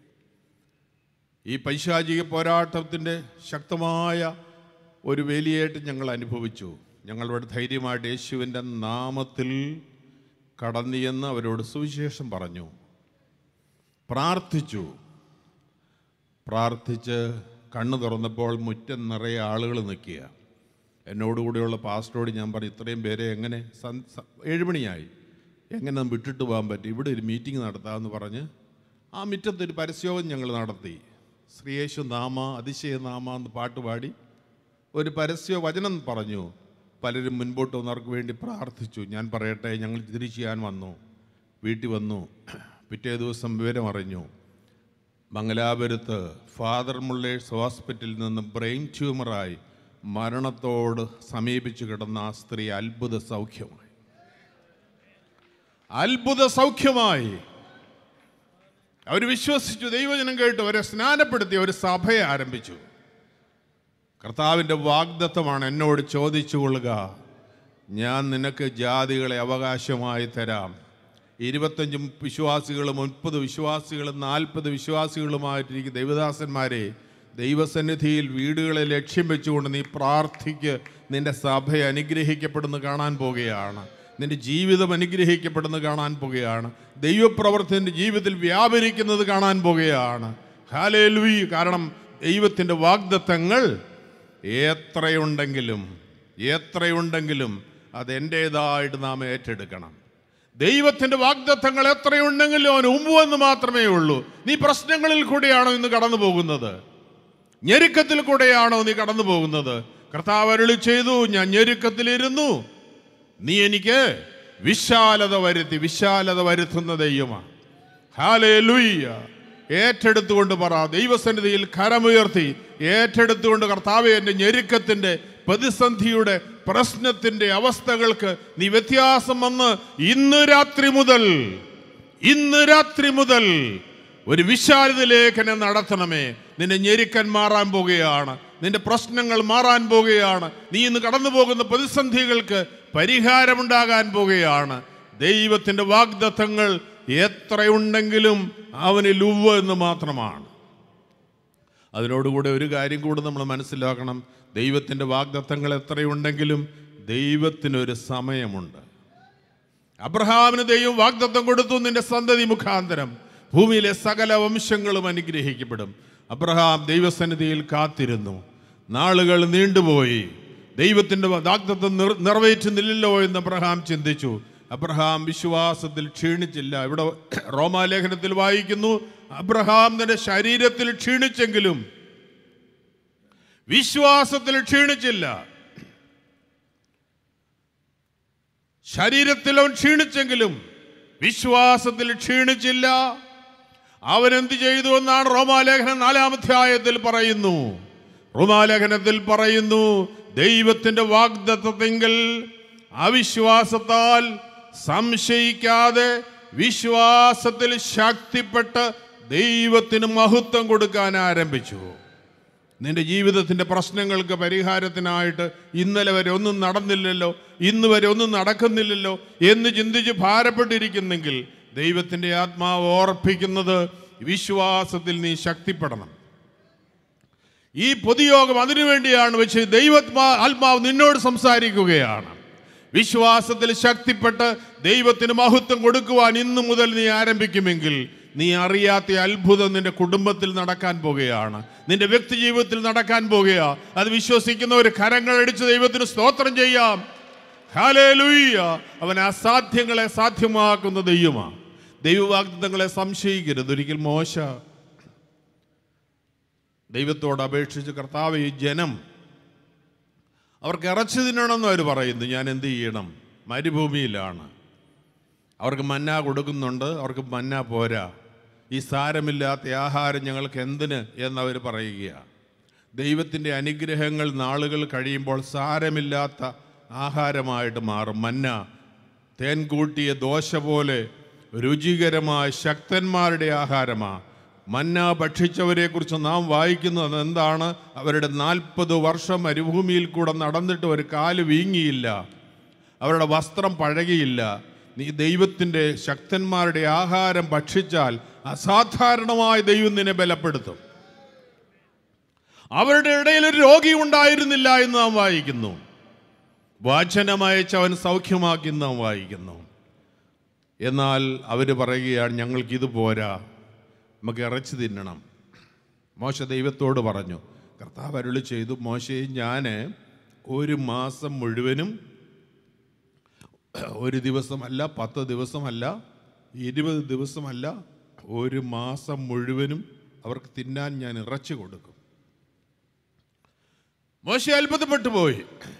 ഈ പൈശാചിക പോരാട്ടത്തിൻ്റെ ശക്തമായ ഒരു വേലിയായിട്ട് ഞങ്ങൾ അനുഭവിച്ചു ഞങ്ങളിവിടെ ധൈര്യമായിട്ട് യേശുവിൻ്റെ നാമത്തിൽ കടന്നിയെന്ന് അവരോട് സുവിശേഷം പറഞ്ഞു പ്രാർത്ഥിച്ചു പ്രാർത്ഥിച്ച് കണ്ണു തുറന്നപ്പോൾ മുറ്റം നിറയെ ആളുകൾ നിൽക്കുക എന്നോടുകൂടിയുള്ള പാസ്റ്ററോട് ഞാൻ പറഞ്ഞു ഇത്രയും പേരെ എങ്ങനെ സൻ- സ- ഏഴുമണിയായി എങ്ങനെ നമുക്ക് വിട്ടിട്ട് പോകാൻ പറ്റും ഇവിടെ ഒരു മീറ്റിംഗ് നടത്താമെന്ന് പറഞ്ഞ് ആ മുറ്റത്തൊരു പരസ്യവും ഞങ്ങൾ നടത്തി ശ്രീയേശു നാമ അതിശയ നാമ എന്ന് പാട്ടുപാടി ഒരു പരസ്യ വചനം പറഞ്ഞു പലരും മുൻപോട്ട് വന്നവർക്ക് വേണ്ടി പ്രാർത്ഥിച്ചു ഞാൻ പറയട്ടെ ഞങ്ങൾ തിരിച്ചു ചെയ്യാൻ വന്നു വീട്ടിൽ വന്നു പിറ്റേ ദിവസം വിവരം അറിഞ്ഞു മംഗലാപുരത്ത് ഫാദർ മുള്ളേഴ്സ് ഹോസ്പിറ്റലിൽ നിന്ന് ബ്രെയിൻ ട്യൂമറായി മരണത്തോട് സമീപിച്ചു കിടന്ന ആ സ്ത്രീ അത്ഭുത സൗഖ്യമായി അത്ഭുത സൗഖ്യമായി അവർ വിശ്വസിച്ചു ദൈവജനം കേട്ട് അവരെ സ്നാനപ്പെടുത്തി ഒരു സഭയെ ആരംഭിച്ചു കർത്താവിൻ്റെ വാഗ്ദത്തമാണ് എന്നോട് ചോദിച്ചു കൊള്ളുക ഞാൻ നിനക്ക് ജാതികളെ അവകാശമായി തരാം ഇരുപത്തഞ്ചും വിശ്വാസികളും മുപ്പത് വിശ്വാസികളും നാൽപ്പത് വിശ്വാസികളുമായിട്ടിരിക്കുന്ന ദൈവദാസന്മാരെ ദൈവസന്നിധിയിൽ വീടുകളെ ലക്ഷ്യം വെച്ചുകൊണ്ട് നീ പ്രാർത്ഥിക്ക് നിന്റെ സഭ അനുഗ്രഹിക്കപ്പെടുന്നു കാണാൻ പോകുകയാണ് നിന്റെ ജീവിതം അനുഗ്രഹിക്കപ്പെടുന്നു കാണാൻ പോകുകയാണ് ദൈവപ്രവർത്തി നിന്റെ ജീവിതത്തിൽ വ്യാപരിക്കുന്നത് കാണാൻ പോകുകയാണ് ഹാലേലുയി കാരണം ദൈവത്തിൻ്റെ വാഗ്ദത്തങ്ങൾ എത്രയുണ്ടെങ്കിലും എത്രയുണ്ടെങ്കിലും അത് എൻ്റേതായിട്ട് നാം ഏറ്റെടുക്കണം ദൈവത്തിൻ്റെ വാഗ്ദത്തങ്ങൾ എത്രയുണ്ടെങ്കിലും അവൻ ഉമ്പുവെന്ന് മാത്രമേ ഉള്ളൂ നീ പ്രശ്നങ്ങളിൽ കൂടെയാണോ ഇന്ന് കടന്നു പോകുന്നത് ഞെരുക്കത്തിൽ കൂടെയാണോ നീ കടന്നു പോകുന്നത് കർത്താവ് അരുളി ചെയ്തു ഞാൻ ഞെരുക്കത്തിലിരുന്നു നീ എനിക്ക് വിശാലത വരുത്തി വിശാലത വരുത്തുന്ന ദൈവമാണ് ഹാലേലൂയ്യ ഏറ്റെടുത്തുകൊണ്ട് പറ ദൈവസന്നിധിയിൽ കരമുയർത്തി ഏറ്റെടുത്തുകൊണ്ട് കർത്താവെ എൻ്റെ ഞെരുക്കത്തിൻ്റെ പ്രതിസന്ധിയുടെ പ്രശ്നത്തിൻ്റെ അവസ്ഥകൾക്ക് നീ വ്യത്യാസം വന്ന് ഇന്ന് രാത്രി മുതൽ ഇന്ന് രാത്രി മുതൽ ഒരു വിശാലതയിലേക്ക് എന്നെ നടത്തണമേ നിന്റെ ഞെരുക്കൻ മാറാൻ പോകുകയാണ് നിന്റെ പ്രശ്നങ്ങൾ മാറാൻ പോകുകയാണ് നീ ഇന്ന് കടന്നു പോകുന്ന പ്രതിസന്ധികൾക്ക് പരിഹാരമുണ്ടാകാൻ പോകുകയാണ് ദൈവത്തിൻ്റെ വാഗ്ദത്തങ്ങൾ എത്രയുണ്ടെങ്കിലും അവനിൽ ഉവ്വ് എന്ന് മാത്രമാണ് അതിനോടുകൂടെ ഒരു കാര്യം കൂടെ നമ്മൾ മനസ്സിലാക്കണം ദൈവത്തിൻ്റെ വാഗ്ദത്തങ്ങൾ എത്രയുണ്ടെങ്കിലും ദൈവത്തിനൊരു സമയമുണ്ട് അബ്രഹാമിന് ദൈവം വാഗ്ദത്തം കൊടുത്തു നിന്റെ സന്തതി മുഖാന്തരം ഭൂമിയിലെ സകല വംശങ്ങളും അനുഗ്രഹിക്കപ്പെടും അബ്രഹാം ദൈവസന്നിധിയിൽ കാത്തിരുന്നു നാളുകൾ നീണ്ടുപോയി ദൈവത്തിൻ്റെ വാഗ്ദത്തം നിർ നിറവേറ്റുന്നില്ലല്ലോ എന്ന് അബ്രഹാം ചിന്തിച്ചു അബ്രഹാം വിശ്വാസത്തിൽ ക്ഷീണിച്ചില്ല ഇവിടെ റോമാലേഖനത്തിൽ വായിക്കുന്നു അബ്രഹാം തന്റെ ശരീരത്തിൽ ക്ഷീണിച്ചെങ്കിലും വിശ്വാസത്തിൽ ക്ഷീണിച്ചില്ല ശരീരത്തിൽ അവൻ ക്ഷീണിച്ചെങ്കിലും വിശ്വാസത്തിൽ ക്ഷീണിച്ചില്ല അവൻ എന്ത് ചെയ്തു എന്നാണ് റോമാലേഖനം നാലാമധ്യായത്തിൽ പറയുന്നു റോമാലേഖനത്തിൽ പറയുന്നു ദൈവത്തിന്റെ വാഗ്ദത്തത്തിങ്കൽ അവിശ്വാസത്താൽ സംശയിക്കാതെ വിശ്വാസത്തിൽ ശക്തിപ്പെട്ട് ദൈവത്തിന് മഹത്വം കൊടുക്കാൻ ആരംഭിച്ചു നിന്റെ ജീവിതത്തിൻ്റെ പ്രശ്നങ്ങൾക്ക് പരിഹാരത്തിനായിട്ട് ഇന്നലെ വരെ ഒന്നും നടന്നില്ലല്ലോ ഇന്ന് വരെ ഒന്നും നടക്കുന്നില്ലല്ലോ എന്ന് ചിന്തിച്ച് ഭാരപ്പെട്ടിരിക്കുന്നെങ്കിൽ ദൈവത്തിൻ്റെ ആത്മാവ് ഓർപ്പിക്കുന്നത് വിശ്വാസത്തിൽ നീ ശക്തിപ്പെടണം ഈ പൊതുയോഗം അതിനുവേണ്ടിയാണ് വെച്ച് ദൈവാത്മാ ആത്മാവ് നിന്നോട് സംസാരിക്കുകയാണ് വിശ്വാസത്തിൽ ശക്തിപ്പെട്ട് ദൈവത്തിന് മഹത്വം കൊടുക്കുവാൻ ഇന്നു മുതൽ നീ ആരംഭിക്കുമെങ്കിൽ നീ അറിയാത്ത അത്ഭുതം നിന്റെ കുടുംബത്തിൽ നടക്കാൻ പോകുകയാണ് നിന്റെ വ്യക്തി ജീവിതത്തിൽ നടക്കാൻ പോകുകയാ അത് വിശ്വസിക്കുന്ന ഒരു കരങ്ങളടിച്ച് ദൈവത്തിന് സ്തോത്രം ചെയ്യാം ഹാലേലൂയ്യ അവൻ അസാധ്യങ്ങളെ സാധ്യമാക്കുന്ന ദൈവമാ ദൈവവാഗ്ദത്തങ്ങളെ സംശയിക്കരുത് ഒരിക്കൽ മോശ ദൈവത്തോട് അപേക്ഷിച്ച് കർത്താവ് ഈ ജനം അവർക്ക് ഇറച്ചി തിന്നണമെന്ന് അവർ പറയുന്നു ഞാൻ എന്ത് ചെയ്യണം മരുഭൂമിയിലാണ് അവർക്ക് മന്ന കൊടുക്കുന്നുണ്ട് അവർക്ക് മന്ന പോരാ ഈ സാരമില്ലാത്ത ആഹാരം ഞങ്ങൾക്ക് എന്തിന് എന്നവർ പറയുകയാണ് ദൈവത്തിൻ്റെ അനുഗ്രഹങ്ങൾ നാളുകൾ കഴിയുമ്പോൾ സാരമില്ലാത്ത ആഹാരമായിട്ട് മാറും മന്ന തേൻ കൂട്ടിയ ദോശ പോലെ രുചികരമായ ശക്തന്മാരുടെ ആഹാരമാണ് മന്ന ഭക്ഷിച്ചവരെ കുറിച്ച് നാം വായിക്കുന്നത് എന്താണ് അവരുടെ നാൽപ്പത് വർഷം മരുഭൂമിയിൽ കൂടെ നടന്നിട്ട് ഒരു കാല് വീങ്ങിയില്ല അവരുടെ വസ്ത്രം പഴകിയില്ല നീ ദൈവത്തിൻ്റെ ശക്തന്മാരുടെ ആഹാരം ഭക്ഷിച്ചാൽ അസാധാരണമായ ദൈവം നിന്നെ ബലപ്പെടുത്തും അവരുടെ ഇടയിൽ ഒരു രോഗി ഉണ്ടായിരുന്നില്ല എന്ന് നാം വായിക്കുന്നു വാചനമയച്ച് അവൻ സൗഖ്യമാക്കി എന്ന് നാം വായിക്കുന്നു എന്നാൽ അവർ പറയുകയാണ് ഞങ്ങൾക്കിത് പോരാ നമുക്ക് ഇറച്ചി തിന്നണം മോശ ദൈവത്തോട് പറഞ്ഞു കർത്താവ് അരുളി ചെയ്തു മോശയെ ഞാൻ ഒരു മാസം മുഴുവനും ഒരു ദിവസമല്ല പത്ത് ദിവസമല്ല ഇരുപത് ദിവസമല്ല ഒരു മാസം മുഴുവനും അവർക്ക് തിന്നാൻ ഞാൻ ഇറച്ചി കൊടുക്കും മോശ അത്ഭുതപ്പെട്ടു പോയി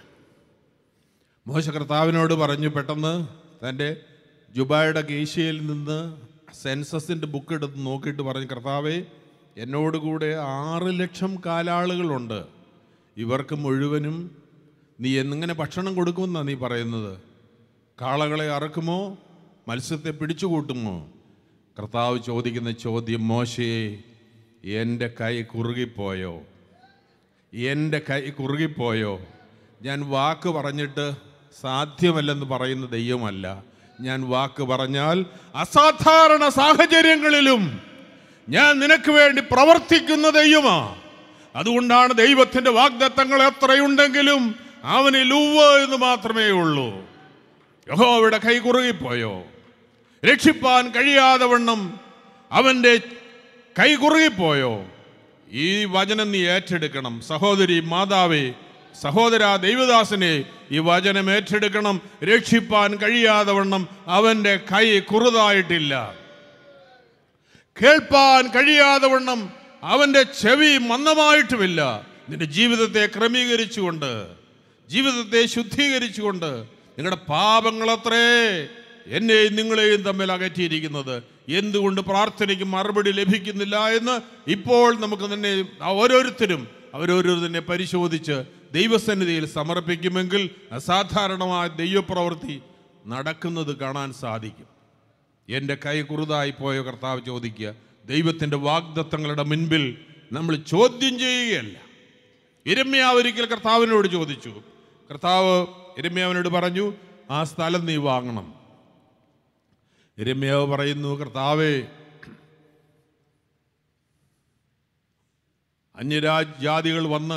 മോശ കർത്താവിനോട് പറഞ്ഞു പെട്ടെന്ന് തൻ്റെ ജുബായുടെ കേശയിൽ നിന്ന് സെൻസസിൻ്റെ ബുക്ക് എടുത്ത് നോക്കിയിട്ട് പറഞ്ഞു കർത്താവേ എന്നോട് കൂടെ ആറ് ലക്ഷം കാലാളുകളുണ്ട് ഇവർക്ക് മുഴുവനും നീ എന്നിങ്ങനെ ഭക്ഷണം കൊടുക്കുമെന്നാണ് നീ പറയുന്നത് കാളകളെ അറക്കുമോ മത്സ്യത്തെ പിടിച്ചു കൂട്ടുമോ കർത്താവ് ചോദിക്കുന്ന ചോദ്യം മോശയെ എൻ്റെ കൈ കുറുകിപ്പോയോ എൻ്റെ കൈ കുറുകിപ്പോയോ ഞാൻ വാക്ക് പറഞ്ഞിട്ട് സാധ്യമല്ലെന്ന് പറയുന്ന ദൈവമല്ല ഞാൻ വാക്ക് പറഞ്ഞാൽ അസാധാരണ സാഹചര്യങ്ങളിലും ഞാൻ നിനക്ക് വേണ്ടി പ്രവർത്തിക്കുന്ന ദൈവമാ അതുകൊണ്ടാണ് ദൈവത്തിന്റെ വാഗ്ദത്തങ്ങൾ എത്രയുണ്ടെങ്കിലും അവനിൽ ഉവ്വ് എന്ന് മാത്രമേ ഉള്ളൂ യഹോവയുടെ കൈ കുറുകിപ്പോയോ രക്ഷിപ്പാൻ കഴിയാതെ വണ്ണം അവൻ്റെ കൈ കുറുകിപ്പോയോ ഈ വചനം നീ ഏറ്റെടുക്കണം സഹോദരി മാതാവേ സഹോദര ദൈവദാസനെ ഈ വചനം ഏറ്റെടുക്കണം രക്ഷിപ്പാൻ കഴിയാതെ വണ്ണം അവൻ്റെ കൈ കുറുതായിട്ടില്ല കേൾപ്പാൻ കഴിയാതെ വണ്ണം അവൻ്റെ ചെവി മന്ദമായിട്ടുമില്ല നിന്റെ ജീവിതത്തെ ക്രമീകരിച്ചുകൊണ്ട് ജീവിതത്തെ ശുദ്ധീകരിച്ചുകൊണ്ട് നിങ്ങളുടെ പാപങ്ങളത്രേ എന്നെയും നിങ്ങളെയും തമ്മിൽ അകറ്റിയിരിക്കുന്നത് എന്തുകൊണ്ട് പ്രാർത്ഥനയ്ക്ക് മറുപടി ലഭിക്കുന്നില്ല എന്ന് ഇപ്പോൾ നമുക്ക് തന്നെ ഓരോരുത്തരും അവരോരോ തന്നെ പരിശോധിച്ച് ദൈവസന്നിധിയിൽ സമർപ്പിക്കുമെങ്കിൽ അസാധാരണമായ ദൈവപ്രവൃത്തി നടക്കുന്നത് കാണാൻ സാധിക്കും എൻ്റെ കൈ കുറുതായി പോയ കർത്താവ് ചോദിക്കുക ദൈവത്തിൻ്റെ വാഗ്ദത്തങ്ങളുടെ മുൻപിൽ നമ്മൾ ചോദ്യം ചെയ്യുകയല്ല ഇരമ്യാവ് ഒരിക്കൽ കർത്താവിനോട് ചോദിച്ചു കർത്താവ് ഇരമ്യാവിനോട് പറഞ്ഞു ആ സ്ഥലം നീ വാങ്ങണം ഇരമ്യാവ് പറയുന്നു കർത്താവേ അന്യരാജ്യാദികൾ വന്ന്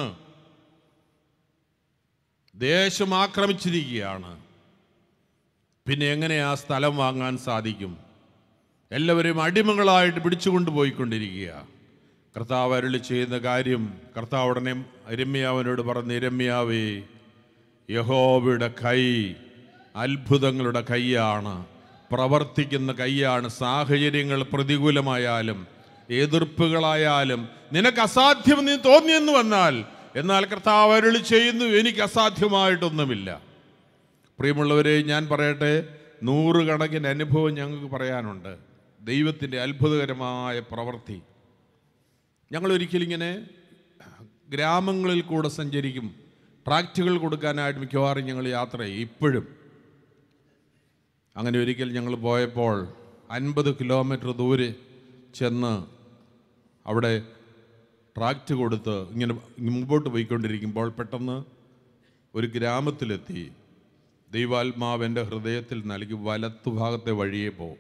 ദേശം ആക്രമിച്ചിരിക്കുകയാണ് പിന്നെ എങ്ങനെ ആ സ്ഥലം വാങ്ങാൻ സാധിക്കും എല്ലാവരെയും അടിമകളായിട്ട് പിടിച്ചുകൊണ്ട് പോയിക്കൊണ്ടിരിക്കുക കർത്താവ് അരുളി ചെയ്യുന്ന കാര്യം കർത്താവ് ഉടനെ ഇരമ്യാവിനോട് പറഞ്ഞ് ഇരമ്യാവേ യഹോവയുടെ കൈ അത്ഭുതങ്ങളുടെ കൈയാണ് പ്രവർത്തിക്കുന്ന കൈയാണ് സാഹചര്യങ്ങൾ പ്രതികൂലമായാലും എതിർപ്പുകളായാലും നിനക്ക് അസാധ്യം നീ തോന്നിയെന്ന് വന്നാൽ എന്നാൽ കർത്താവ് അരുളി ചെയ്യുന്നു എനിക്ക് അസാധ്യമായിട്ടൊന്നുമില്ല പ്രിയമുള്ളവരെ ഞാൻ പറയട്ടെ നൂറുകണക്കിന് അനുഭവം ഞങ്ങൾക്ക് പറയാനുണ്ട് ദൈവത്തിൻ്റെ അത്ഭുതകരമായ പ്രവൃത്തി ഞങ്ങൾ ഒരിക്കലിങ്ങനെ ഗ്രാമങ്ങളിൽ കൂടെ സഞ്ചരിക്കും ട്രാക്റ്റുകൾ കൊടുക്കാനായിട്ട് മിക്കവാറും ഞങ്ങൾ യാത്ര ചെയ്യും ഇപ്പോഴും അങ്ങനെ ഒരിക്കൽ ഞങ്ങൾ പോയപ്പോൾ അൻപത് കിലോമീറ്റർ ദൂരെ ചെന്ന് അവിടെ ട്രാക്റ്റ് കൊടുത്ത് ഇങ്ങനെ മുമ്പോട്ട് പോയിക്കൊണ്ടിരിക്കുമ്പോൾ പെട്ടെന്ന് ഒരു ഗ്രാമത്തിലെത്തി ദൈവാത്മാവ് എൻ്റെ ഹൃദയത്തിൽ നൽകി വലത്തുഭാഗത്തെ വഴിയെ പോകും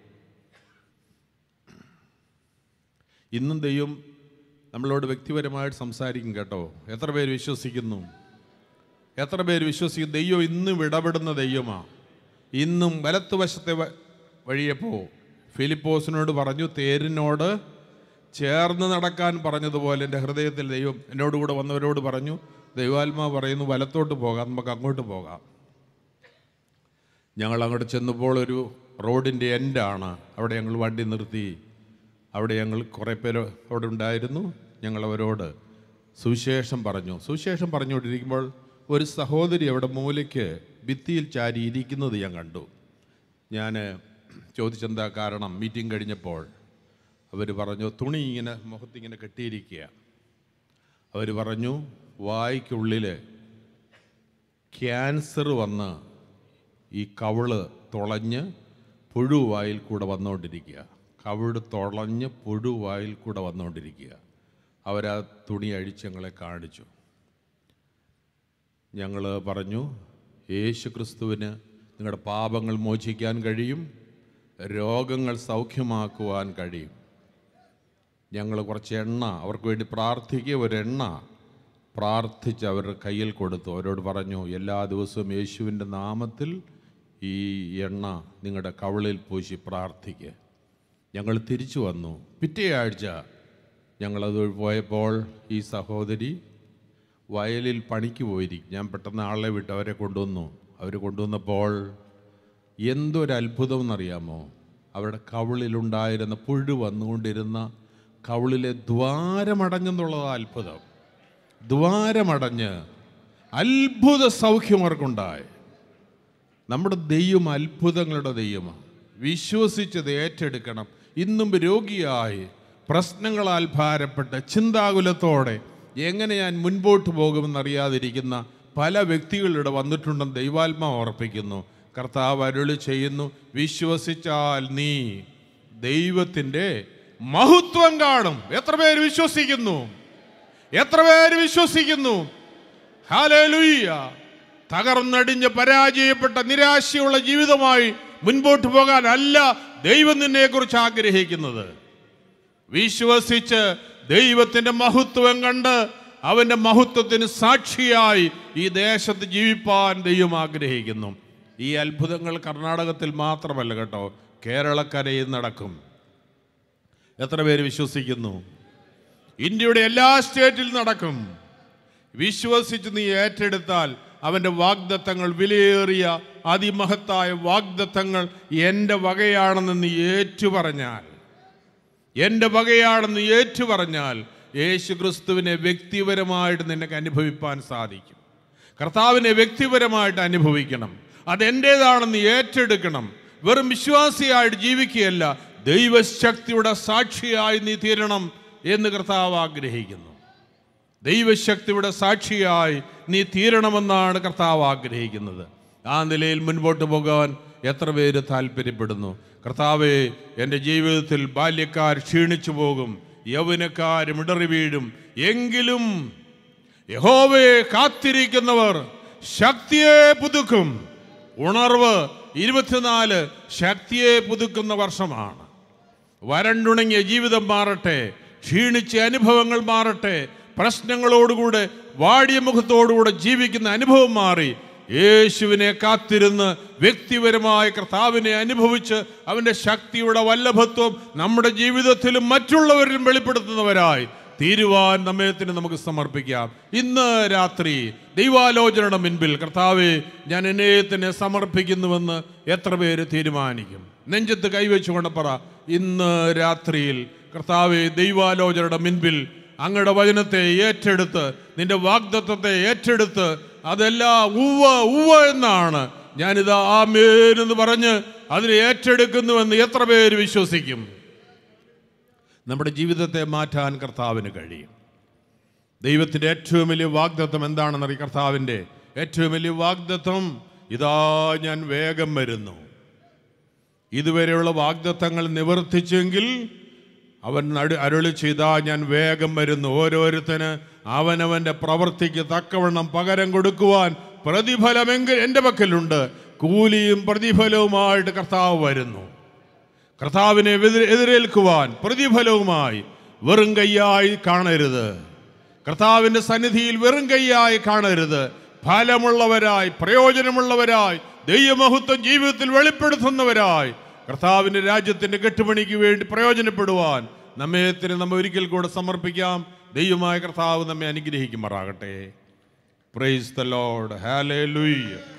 ഇന്നും ദൈവം നമ്മളോട് വ്യക്തിപരമായിട്ട് സംസാരിക്കും കേട്ടോ എത്ര പേര് വിശ്വസിക്കുന്നു എത്ര പേര് വിശ്വസിക്കും ദൈവം ഇന്നും ഇടപെടുന്ന ദൈവമാണ് ഇന്നും വലത്തുവശത്തെ വ- വഴിയെ പോ ഫിലിപ്പോസിനോട് പറഞ്ഞു തേരിനോട് ചേർന്ന് നടക്കാൻ പറഞ്ഞതുപോലെ എൻ്റെ ഹൃദയത്തിൽ ദൈവം എന്നോട് കൂടെ വന്നവരോട് പറഞ്ഞു ദൈവാത്മാ പറയുന്നു വലത്തോട്ട് പോകാം നമുക്ക് അങ്ങോട്ട് പോകാം ഞങ്ങൾ അങ്ങോട്ട് ചെന്നപ്പോൾ ഒരു റോഡിൻ്റെ എൻഡാണ് അവിടെ ഞങ്ങൾ വണ്ടി നിർത്തി അവിടെ ഞങ്ങൾ കുറേ പേര് അവിടെ ഉണ്ടായിരുന്നു ഞങ്ങൾ അവരോട് സുവിശേഷം പറഞ്ഞു സുവിശേഷം പറഞ്ഞുകൊണ്ടിരിക്കുമ്പോൾ ഒരു സഹോദരി അവിടെ മൂലയ്ക്ക് ഭിത്തിയിൽ ചാരി ഇരിക്കുന്നത് ഞാൻ കണ്ടു ഞാൻ ചോദിച്ചെന്താ കാരണം മീറ്റിംഗ് കഴിഞ്ഞപ്പോൾ അവർ പറഞ്ഞു തുണി ഇങ്ങനെ മുഖത്തിങ്ങനെ കെട്ടിയിരിക്കുക അവർ പറഞ്ഞു വായ്ക്കുള്ളിൽ ക്യാൻസർ വന്ന് ഈ കവിള് തുളഞ്ഞ് പുഴു വായിൽ കൂടെ വന്നുകൊണ്ടിരിക്കുക കവിട് തുളഞ്ഞ് പുഴു വായിൽ കൂടെ വന്നുകൊണ്ടിരിക്കുക അവരാ തുണി അഴിച്ച് ഞങ്ങളെ കാണിച്ചു ഞങ്ങൾ പറഞ്ഞു യേശു ക്രിസ്തുവിന് നിങ്ങളുടെ പാപങ്ങൾ മോചിക്കാൻ കഴിയും രോഗങ്ങൾ സൗഖ്യമാക്കുവാൻ കഴിയും ഞങ്ങൾ കുറച്ച് എണ്ണ അവർക്ക് വേണ്ടി പ്രാർത്ഥിക്കുക ഒരെണ്ണ പ്രാർത്ഥിച്ച് അവരുടെ കയ്യിൽ കൊടുത്തു അവരോട് പറഞ്ഞു എല്ലാ ദിവസവും യേശുവിൻ്റെ നാമത്തിൽ ഈ എണ്ണ നിങ്ങളുടെ കവിളിൽ പൂശി പ്രാർത്ഥിക്കുക ഞങ്ങൾ തിരിച്ചു വന്നു പിറ്റേ ആഴ്ച ഞങ്ങളത് പോയപ്പോൾ ഈ സഹോദരി വയലിൽ പണിക്ക് പോയിരിക്കും ഞാൻ പെട്ടെന്ന് ആളെ വിട്ട് അവരെ കൊണ്ടുവന്നു അവർ കൊണ്ടുവന്നപ്പോൾ എന്തൊരു അത്ഭുതം എന്നറിയാമോ അവരുടെ കവിളിലുണ്ടായിരുന്ന പുഴു വന്നുകൊണ്ടിരുന്ന കവിളിലെ ദ്വാരമടഞ്ഞെന്നുള്ളത് അത്ഭുതം ദ്വാരമടഞ്ഞ് അത്ഭുത സൗഖ്യം അവർക്കുണ്ടായി നമ്മുടെ ദൈവം അത്ഭുതങ്ങളുടെ ദൈവമാണ് വിശ്വസിച്ചത് ഏറ്റെടുക്കണം ഇന്നും രോഗിയായി പ്രശ്നങ്ങളാൽ ഭാരപ്പെട്ട് ചിന്താകുലത്തോടെ എങ്ങനെ ഞാൻ മുൻപോട്ട് പോകുമെന്നറിയാതിരിക്കുന്ന പല വ്യക്തികളിവിടെ വന്നിട്ടുണ്ടെന്ന് ദൈവാത്മാവ് ഓർപ്പിക്കുന്നു കർത്താവ് അരുളി ചെയ്യുന്നു വിശ്വസിച്ചാൽ നീ ദൈവത്തിൻ്റെ മഹത്വം കാണും എത്ര പേര് വിശ്വസിക്കുന്നു എത്ര പേര് വിശ്വസിക്കുന്നു ഹാലേലൂയ്യ തകർന്നടിഞ്ഞ് പരാജയപ്പെട്ട നിരാശയുള്ള ജീവിതമായി മുൻപോട്ട് പോകാൻ അല്ല ദൈവം നിന്നെ കുറിച്ച് ആഗ്രഹിക്കുന്നത് വിശ്വസിച്ച് ദൈവത്തിന്റെ മഹത്വം കണ്ട് അവന്റെ മഹത്വത്തിന് സാക്ഷിയായി ഈ ദേശത്ത് ജീവിപ്പാൻ ദൈവം ആഗ്രഹിക്കുന്നു ഈ അത്ഭുതങ്ങൾ കർണാടകത്തിൽ മാത്രമല്ല കേട്ടോ കേരളക്കരയിൽ നടക്കും എത്ര പേര് വിശ്വസിക്കുന്നു ഇന്ത്യയുടെ എല്ലാ സ്റ്റേറ്റിൽ നടക്കും വിശ്വസിച്ച് നീ ഏറ്റെടുത്താൽ അവൻ്റെ വാഗ്ദത്തങ്ങൾ വിലയേറിയ അതിമഹത്തായ വാഗ്ദത്തങ്ങൾ എൻ്റെ വകയാണെന്ന് നീ ഏറ്റുപറഞ്ഞാൽ എൻ്റെ വകയാണെന്ന് ഏറ്റുപറഞ്ഞാൽ യേശു ക്രിസ്തുവിനെ വ്യക്തിപരമായിട്ട് നിനക്ക് അനുഭവിപ്പാൻ സാധിക്കും കർത്താവിനെ വ്യക്തിപരമായിട്ട് അനുഭവിക്കണം അതെൻ്റേതാണെന്ന് ഏറ്റെടുക്കണം വെറും വിശ്വാസിയായിട്ട് ജീവിക്കുകയല്ല ദൈവശക്തിയുടെ സാക്ഷിയായി നീ തീരണം എന്ന് കർത്താവ് ആഗ്രഹിക്കുന്നു ദൈവശക്തിയുടെ സാക്ഷിയായി നീ തീരണമെന്നാണ് കർത്താവ് ആഗ്രഹിക്കുന്നത് ആ നിലയിൽ മുൻപോട്ട് പോകാൻ എത്ര പേര് താല്പര്യപ്പെടുന്നു കർത്താവെ എൻ്റെ ജീവിതത്തിൽ ബാല്യക്കാർ ക്ഷീണിച്ചു പോകും യൗവനക്കാർ മിടറി വീഴും എങ്കിലും യഹോവയെ കാത്തിരിക്കുന്നവർ ശക്തിയെ പുതുക്കും ഉണർവ് ഇരുപത്തിനാല് ശക്തിയെ പുതുക്കുന്ന വർഷമാണ് വരണ്ടുണങ്ങിയ ജീവിതം മാറട്ടെ ക്ഷീണിച്ച അനുഭവങ്ങൾ മാറട്ടെ പ്രശ്നങ്ങളോടുകൂടെ വാടിയ മുഖത്തോടുകൂടെ ജീവിക്കുന്ന അനുഭവം മാറി യേശുവിനെ കാത്തിരുന്ന് വ്യക്തിപരമായ കർത്താവിനെ അനുഭവിച്ച് അവൻ്റെ ശക്തിയുടെ വല്ലഭത്വം നമ്മുടെ ജീവിതത്തിലും മറ്റുള്ളവരിലും വെളിപ്പെടുത്തുന്നവരായി തീരുവാൻ നമ്മയത്തിന് നമുക്ക് സമർപ്പിക്കാം ഇന്ന് രാത്രി ദൈവാലോചനയുടെ മുൻപിൽ കർത്താവെ ഞാൻ എന്നെ തന്നെ സമർപ്പിക്കുന്നുവെന്ന് എത്ര പേര് തീരുമാനിക്കും നെഞ്ചത്ത് കൈവച്ചുകൊണ്ട് പറ ഇന്ന് രാത്രിയിൽ കർത്താവെ ദൈവാലോചനയുടെ മുൻപിൽ അങ്ങയുടെ വചനത്തെ ഏറ്റെടുത്ത് നിന്റെ വാഗ്ദത്വത്തെ ഏറ്റെടുത്ത് അതെല്ലാം ഉവ്വ ഉവ്വ എന്നാണ് ഞാനിതാ ആമേനെന്ന് പറഞ്ഞ് അതിനെ ഏറ്റെടുക്കുന്നുവെന്ന് എത്ര പേര് വിശ്വസിക്കും നമ്മുടെ ജീവിതത്തെ മാറ്റാൻ കർത്താവിന് കഴിയും ദൈവത്തിൻ്റെ ഏറ്റവും വലിയ വാഗ്ദത്വം എന്താണെന്നറിയ കർത്താവിൻ്റെ ഏറ്റവും വലിയ വാഗ്ദത്വം ഇതാ ഞാൻ വേഗം വരുന്നു ഇതുവരെയുള്ള വാഗ്ദത്തങ്ങൾ നിവർത്തിച്ചെങ്കിൽ അവൻ നടു അരുളി ചെയ്താ ഞാൻ വേഗം വരുന്നു ഓരോരുത്തന് അവനവൻ്റെ പ്രവൃത്തിക്ക് തക്കവണ്ണം പകരം കൊടുക്കുവാൻ പ്രതിഫലമെങ്കിൽ എൻ്റെ പക്കലുണ്ട് കൂലിയും പ്രതിഫലവുമായിട്ട് കർത്താവ് വരുന്നു കർത്താവിനെ എതിരെ- എതിരേൽക്കുവാൻ പ്രതിഫലവുമായി വെറും കൈയായി കാണരുത് കർത്താവിൻ്റെ സന്നിധിയിൽ വെറും കൈയായി കാണരുത് ഫലമുള്ളവരായി പ്രയോജനമുള്ളവരായി ദൈവമഹത്വം ജീവിതത്തിൽ വെളിപ്പെടുത്തുന്നവരായി കർത്താവിൻ്റെ രാജ്യത്തിൻ്റെ കെട്ടുപണിക്ക് വേണ്ടി പ്രയോജനപ്പെടുവാൻ നമ്മയത്തിന് നമ്മ ഒരിക്കൽ കൂടെ സമർപ്പിക്കാം ദൈവമായ കർത്താവ് നമ്മെ അനുഗ്രഹിക്കുമാറാകട്ടെ പ്രൈസ് ദ ലോർഡ് ഹാലേ